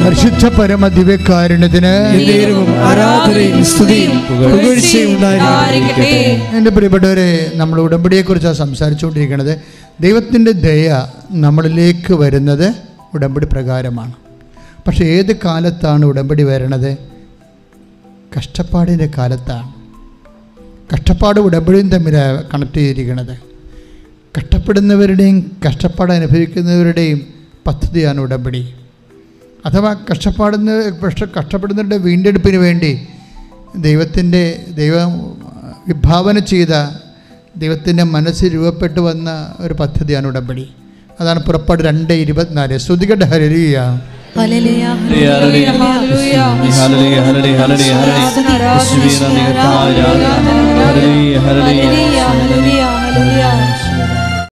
പരിശുദ്ധ പരമ ദിവ്യകാരുണ്യത്തിന് എന്നേരവും ആരാധനയും സ്തുതിയും പുകഴ്ചയും ഉണ്ടായിരിക്കട്ടെ എൻ്റെ പ്രിയപ്പെട്ടവരെ നമ്മൾ ഉടമ്പടിയെക്കുറിച്ചാണ് സംസാരിച്ചുകൊണ്ടിരിക്കുന്നത് ദൈവത്തിൻ്റെ ദയ നമ്മളിലേക്ക് വരുന്നത് ഉടമ്പടി പ്രകാരമാണ് പക്ഷേ ഏത് കാലത്താണ് ഉടമ്പടി വരണത് കഷ്ടപ്പാടിൻ്റെ കാലത്താണ് കഷ്ടപ്പാട് ഉടമ്പടിയും തമ്മിൽ കണക്ട് ചെയ്തിരിക്കുന്നത് കഷ്ടപ്പെടുന്നവരുടെയും കഷ്ടപ്പാട് അനുഭവിക്കുന്നവരുടെയും പദ്ധതിയാണ് ഉടമ്പടി അഥവാ കഷ്ടപ്പാടുന്ന കഷ്ട കഷ്ടപ്പെടുന്നവരുടെ വീണ്ടെടുപ്പിന് വേണ്ടി ദൈവത്തിൻ്റെ ദൈവം വിഭാവന ചെയ്ത ദൈവത്തിൻ്റെ മനസ്സ് രൂപപ്പെട്ടു വന്ന ഒരു പദ്ധതിയാണ് ഉടമ്പടി അതാണ് പുറപ്പാട് രണ്ട് ഇരുപത്തിനാല് ശ്രുതികട ഹരിയ ഹല്ലേലൂയ ഹല്ലേലൂയ, ഹല്ലേലൂയ ഹല്ലേലൂയ, ഹല്ലേലൂയ, ഹല്ലേലൂയ, ഹല്ലേലൂയ. യേശുവേ, നന്ദി കർത്താവേ, ആരാധന. ഹല്ലേലൂയ, ഹല്ലേലൂയ. ഹല്ലേലൂയ ഹല്ലേലൂയ